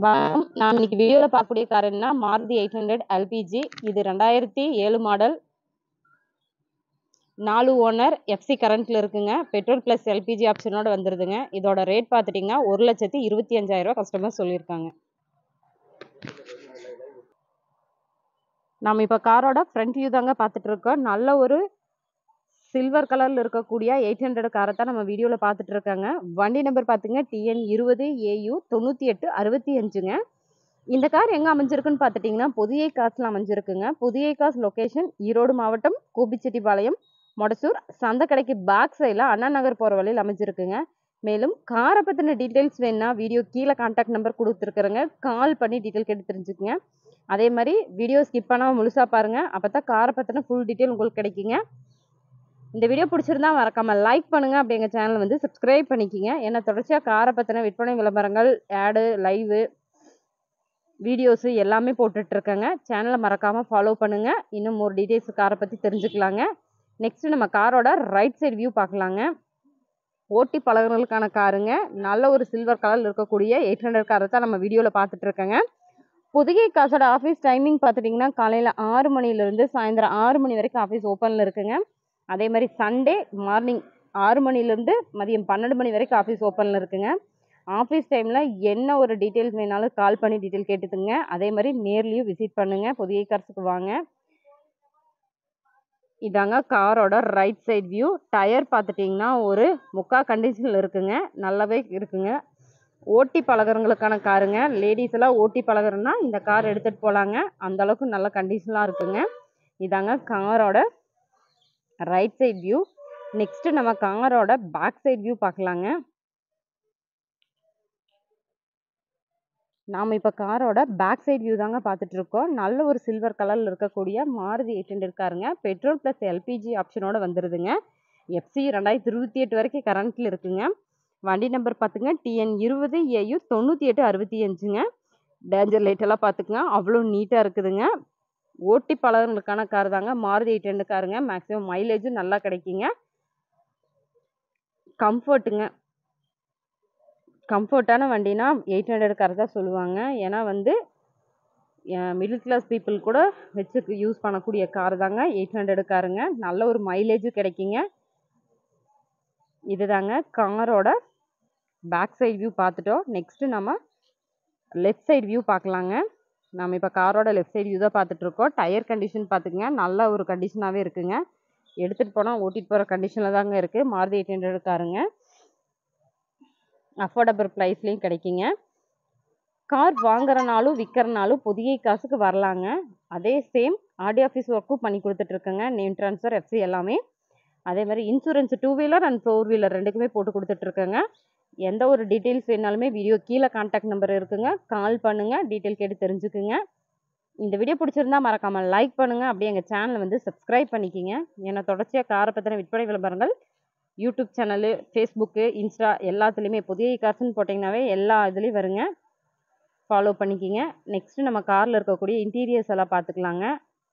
வணக்கம் நாம் இன்னைக்கு வீடியோவில் பார்க்கக்கூடிய கார் என்ன மாருதி எயிட் ஹண்ட்ரட் எல்பிஜி இது ரெண்டாயிரத்தி ஏழு மாடல் நாலு ஓனர் எஃப்சி கரண்ட்டில் இருக்குங்க பெட்ரோல் ப்ளஸ் எல்பிஜி ஆப்ஷனோட வந்துடுதுங்க இதோட ரேட் பார்த்துட்டிங்கன்னா ஒரு லட்சத்தி இருபத்தி அஞ்சாயிரரூவா கஸ்டமர் சொல்லியிருக்காங்க நம்ம இப்போ காரோட ஃப்ரண்ட் வியூ தாங்க பார்த்துட்டு இருக்கோம் நல்ல ஒரு சில்வர் கலரில் இருக்கக்கூடிய எயிட் ஹண்ட்ரட் காரை தான் நம்ம வீடியோவில் பார்த்துட்டு இருக்காங்க வண்டி நம்பர் பார்த்துங்க டிஎன் இருபது ஏயு தொண்ணூற்றி எட்டு அறுபத்தி அஞ்சுங்க இந்த கார் எங்கே அமைஞ்சிருக்குன்னு பார்த்துட்டிங்கன்னா புதிய காசில் அமைஞ்சிருக்குங்க புதிய காசு லொக்கேஷன் ஈரோடு மாவட்டம் கோபிச்செட்டிப்பாளையம் மொடசூர் சந்தக்கடைக்கு பேக் சைடில் அண்ணா நகர் போகிற வழியில் அமைஞ்சிருக்குங்க மேலும் காரை பற்றின டீட்டெயில்ஸ் வேணுன்னா வீடியோ கீழே கான்டாக்ட் நம்பர் கொடுத்துருக்குறேங்க கால் பண்ணி டீட்டெயில் கேட்டு தெரிஞ்சுக்குங்க அதே மாதிரி வீடியோ ஸ்கிப் பண்ணாமல் முழுசாக பாருங்கள் அப்போ தான் காரை பற்றின ஃபுல் டீட்டெயில் உங்களுக்கு கிடைக்குங்க இந்த வீடியோ பிடிச்சிருந்தா மறக்காம லைக் பண்ணுங்க அப்படி எங்கள் சேனலை வந்து சப்ஸ்கிரைப் பண்ணிக்கிங்க ஏன்னா தொடர்ச்சியாக காரை பற்றின விற்பனை விளம்பரங்கள் ஆடு லைவு வீடியோஸு எல்லாமே போட்டுட்ருக்கேங்க சேனலை மறக்காமல் ஃபாலோ பண்ணுங்கள் இன்னும் ஒரு டீட்டெயில்ஸ் காரை பற்றி தெரிஞ்சுக்கலாங்க நெக்ஸ்ட்டு நம்ம காரோட ரைட் சைடு வியூ பார்க்கலாங்க ஓட்டி பழகுறவங்களுக்கான காருங்க நல்ல ஒரு சில்வர் கலரில் இருக்கக்கூடிய எயிட் ஹண்ட்ரட் காரை தான் நம்ம வீடியோவில் பார்த்துட்ருக்கேங்க புதுகை காசோட ஆஃபீஸ் டைமிங் பார்த்துட்டிங்கன்னா காலையில் ஆறு மணிலேருந்து சாயந்தரம் ஆறு மணி வரைக்கும் ஆஃபீஸ் ஓப்பனில் இருக்குங்க அதே மாதிரி சண்டே மார்னிங் ஆறு மணிலேருந்து மதியம் பன்னெண்டு மணி வரைக்கும் ஆஃபீஸ் ஓப்பனில் இருக்குங்க ஆஃபீஸ் டைமில் என்ன ஒரு டீட்டெயில்ஸ் வேணாலும் கால் பண்ணி டீட்டெயில் கேட்டுதுங்க அதே மாதிரி நேர்லேயும் விசிட் பண்ணுங்கள் புதிய கார்ஸுக்கு வாங்க இதாங்க காரோட ரைட் சைட் வியூ டயர் பார்த்துட்டிங்கன்னா ஒரு முக்கா கண்டிஷனில் இருக்குங்க நல்லாவே இருக்குங்க ஓட்டி பழகிறவங்களுக்கான காருங்க லேடிஸ் எல்லாம் ஓட்டி பழகிறன்னா இந்த கார் எடுத்துகிட்டு போகலாங்க அந்தளவுக்கு நல்ல கண்டிஷனாக இருக்குங்க இதாங்க காரோட ரைட் சைட் வியூ நெக்ஸ்ட்டு நம்ம காரோட பேக் சைட் வியூ பார்க்கலாங்க நாம் இப்போ காரோட பேக் சைட் வியூ தாங்க பார்த்துட்ருக்கோம் நல்ல ஒரு சில்வர் கலரில் இருக்கக்கூடிய மாருதி எயிட் ஹண்ட்ரட் காருங்க பெட்ரோல் ப்ளஸ் எல்பிஜி ஆப்ஷனோட வந்துடுதுங்க எஃப்சி ரெண்டாயிரத்தி இருபத்தி எட்டு வரைக்கும் கரண்ட்டில் இருக்குங்க வண்டி நம்பர் பார்த்துங்க டிஎன் இருபது ஏயு தொண்ணூற்றி எட்டு அறுபத்தி அஞ்சுங்க டேஞ்சர் லைட்டெல்லாம் பார்த்துக்குங்க அவ்வளோ நீட்டாக இருக்குதுங்க ஓட்டி பழகிறவங்களுக்கான கார் தாங்க மாருதி எயிட் ஹண்ட்ரட் காருங்க மேக்ஸிமம் மைலேஜும் நல்லா கிடைக்குங்க கம்ஃபர்ட்டுங்க கம்ஃபர்ட்டான வண்டினா எயிட் ஹண்ட்ரட் கார் தான் சொல்லுவாங்க ஏன்னா வந்து மிடில் கிளாஸ் பீப்புள் கூட வச்சு யூஸ் பண்ணக்கூடிய கார் தாங்க எயிட் ஹண்ட்ரட் காருங்க நல்ல ஒரு மைலேஜும் கிடைக்குங்க இதுதாங்க காரோட பேக் சைட் வியூ பார்த்துட்டோம் நெக்ஸ்ட்டு நம்ம லெஃப்ட் சைடு வியூ பார்க்கலாங்க நம்ம இப்போ காரோட லெஃப்ட் சைடு வியூ தான் பார்த்துட்ருக்கோம் டயர் கண்டிஷன் பார்த்துக்குங்க நல்ல ஒரு கண்டிஷனாகவே இருக்குங்க எடுத்துகிட்டு போனால் ஓட்டிகிட்டு போகிற கண்டிஷனில் தாங்க இருக்குது மாருதி எயிட் ஹண்ட்ரட் காருங்க அஃபோர்டபுள் ப்ரைஸ்லேயும் கிடைக்குங்க கார் வாங்குறனாலும் விற்கிறனாலும் புதிய காசுக்கு வரலாங்க அதே சேம் ஆர்டி ஆஃபீஸ் ஒர்க்கும் பண்ணி கொடுத்துட்ருக்கேங்க நேம் ட்ரான்ஸ்ஃபர் எஃப்சி எல்லாமே அதே மாதிரி insurance two wheeler and four wheeler ரெண்டுக்குமே போட்டு கொடுத்துட்ருக்கேங்க எந்த ஒரு டீட்டெயில்ஸ் வேணாலுமே வீடியோ கீழே கான்டாக்ட் நம்பர் இருக்குங்க கால் பண்ணுங்கள் டீட்டெயில் கேட்டு தெரிஞ்சுக்குங்க இந்த வீடியோ பிடிச்சிருந்தா மறக்காமல் லைக் பண்ணுங்கள் அப்படியே எங்கள் சேனலை வந்து சப்ஸ்கிரைப் பண்ணிக்கிங்க ஏன்னா தொடர்ச்சியாக காரை பற்றின விற்பனை விளம்பரங்கள் யூடியூப் சேனலு ஃபேஸ்புக்கு இன்ஸ்டா எல்லாத்துலேயுமே புதிய காசுன்னு போட்டிங்கனாவே எல்லா இதுலேயும் வருங்க ஃபாலோ பண்ணிக்கிங்க நெக்ஸ்ட்டு நம்ம காரில் இருக்கக்கூடிய இன்டீரியர்ஸ் எல்லாம் பார்த்துக்கலாங்க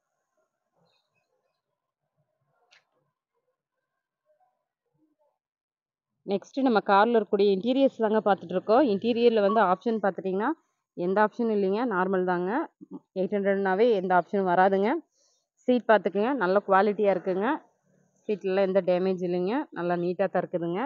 நெக்ஸ்ட்டு நம்ம காரில் இருக்கக்கூடிய இன்டீரியர்ஸ் தாங்க பார்த்துட்ருக்கோம் இன்டீரியரில் வந்து ஆப்ஷன் பார்த்துட்டிங்கன்னா எந்த ஆப்ஷனும் இல்லைங்க நார்மல் தாங்க எயிட் ஹண்ட்ரட்னாவே எந்த ஆப்ஷனும் வராதுங்க சீட் பார்த்துக்குங்க நல்ல குவாலிட்டியாக இருக்குங்க சீட்டில் எந்த டேமேஜ் இல்லைங்க நல்லா நீட்டாக தான் இருக்குதுங்க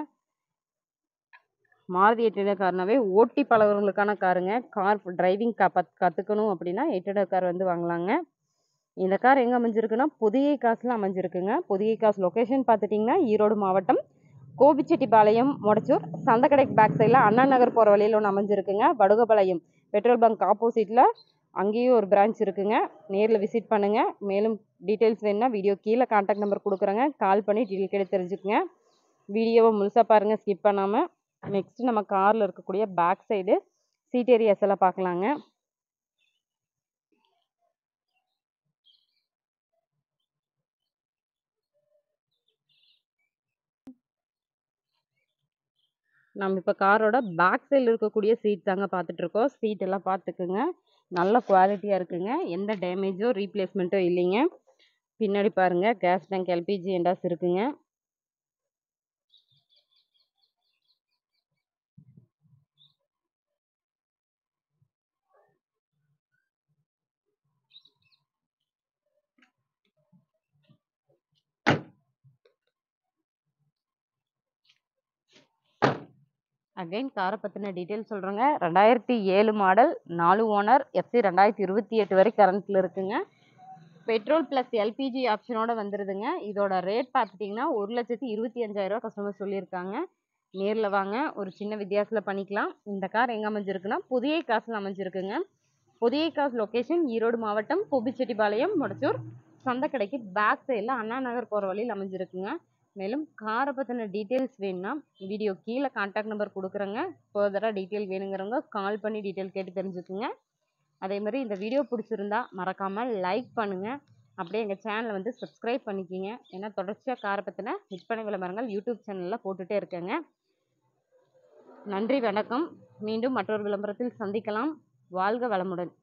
மாருதி எயிட் ஹண்ட்ரட் கார்னாவே ஓட்டி பழகிறவங்களுக்கான காருங்க கார் டிரைவிங் க பத் கற்றுக்கணும் அப்படின்னா எயிட் ஹண்ட்ரட் கார் வந்து வாங்கலாங்க இந்த கார் எங்கே அமைஞ்சிருக்குன்னா புதிய காசில் அமைஞ்சிருக்குங்க புதிய காசு லொக்கேஷன் பார்த்துட்டிங்கன்னா ஈரோடு மாவட்டம் கோபிச்செட்டிப்பாளையம் மொடச்சூர் சந்தக்கடைக்கு பேக் சைடில் அண்ணா நகர் போகிற வழியில் ஒன்று அமைஞ்சிருக்குங்க வடுகபாளையம் பெட்ரோல் பங்க் ஆப்போசிட்டில் அங்கேயும் ஒரு பிரான்ச் இருக்குங்க நேரில் விசிட் பண்ணுங்கள் மேலும் டீட்டெயில்ஸ் வேணுன்னா வீடியோ கீழே கான்டாக்ட் நம்பர் கொடுக்குறேங்க கால் பண்ணி டீட்டெயில் கேட்டு தெரிஞ்சுக்குங்க வீடியோவை முழுசாக பாருங்கள் ஸ்கிப் பண்ணாமல் நெக்ஸ்ட்டு நம்ம காரில் இருக்கக்கூடிய பேக் சைடு சீட் ஏரியாஸ் எல்லாம் பார்க்கலாங்க நம்ம இப்போ காரோட பேக் சைடில் இருக்கக்கூடிய சீட் தாங்க பார்த்துட்ருக்கோம் சீட் எல்லாம் பார்த்துக்குங்க நல்ல குவாலிட்டியாக இருக்குங்க எந்த டேமேஜோ ரீப்ளேஸ்மெண்ட்டோ இல்லைங்க பின்னாடி பாருங்கள் கேஸ் டேங்க் எல்பிஜி எண்டாஸ் இருக்குங்க அகைன் காரை பற்றின டீட்டெயில் சொல்கிறேங்க ரெண்டாயிரத்தி ஏழு மாடல் நாலு ஓனர் எஃப்சி ரெண்டாயிரத்தி இருபத்தி எட்டு வரை கரண்ட்டில் இருக்குங்க பெட்ரோல் ப்ளஸ் எல்பிஜி ஆப்ஷனோட வந்துடுதுங்க இதோட ரேட் பார்த்துட்டிங்கன்னா ஒரு லட்சத்தி இருபத்தி அஞ்சாயிரரூவா கஸ்டமர் சொல்லியிருக்காங்க நேரில் வாங்க ஒரு சின்ன வித்தியாசத்தில் பண்ணிக்கலாம் இந்த கார் எங்கே அமைஞ்சிருக்குன்னா புதிய காசில் அமைஞ்சிருக்குங்க புதிய காசு லொக்கேஷன் ஈரோடு மாவட்டம் கோபிச்செட்டிப்பாளையம் முடச்சூர் சந்தைக்கடைக்கு பேக் சைடில் அண்ணா நகர் போகிற வழியில் அமைஞ்சிருக்குங்க மேலும் காரை பற்றின டீட்டெயில்ஸ் வேணும்னா வீடியோ கீழே கான்டாக்ட் நம்பர் கொடுக்குறேங்க ஃபர்தராக டீட்டெயில் வேணுங்கிறவங்க கால் பண்ணி டீட்டெயில் கேட்டு தெரிஞ்சுக்குங்க அதே மாதிரி இந்த வீடியோ பிடிச்சிருந்தா மறக்காமல் லைக் பண்ணுங்கள் அப்படியே எங்கள் சேனலை வந்து சப்ஸ்கிரைப் பண்ணிக்கிங்க ஏன்னா தொடர்ச்சியாக காரை பற்றின விற்பனை விளம்பரங்கள் யூடியூப் சேனலில் போட்டுகிட்டே இருக்கேங்க நன்றி வணக்கம் மீண்டும் மற்றொரு விளம்பரத்தில் சந்திக்கலாம் வாழ்க வளமுடன்